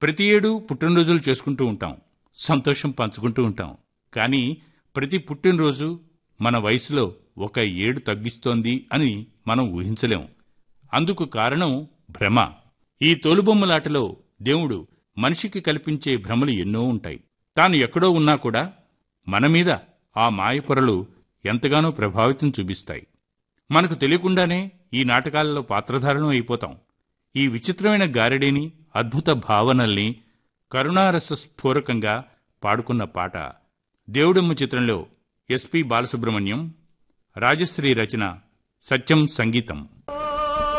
ప్రతి ఏడు పుట్టినరోజులు చేసుకుంటూ ఉంటాం సంతోషం పంచుకుంటూ ఉంటాం కానీ ప్రతి పుట్టినరోజు మన వయసులో ఒక ఏడు తగ్గిస్తోంది అని మనం ఊహించలేం అందుకు కారణం భ్రమ ఈ తోలుబొమ్మలాటలో దేవుడు మనిషికి కల్పించే భ్రమలు ఎన్నో ఉంటాయి తాను ఎక్కడో ఉన్నా కూడా మన మీద ఆ మాయపొరలు ఎంతగానో ప్రభావితం చూపిస్తాయి మనకు తెలియకుండానే ఈ నాటకాలలో పాత్రధారణం అయిపోతాం ఈ విచిత్రమైన గారడీని అద్భుత భావనల్ని కరుణారస స్ఫూరకంగా పాడుకున్న పాట దేవుడమ్మ చిత్రంలో ఎస్పి బాలసుబ్రహ్మణ్యం రాజశ్రీ రచన సత్యం సంగీతం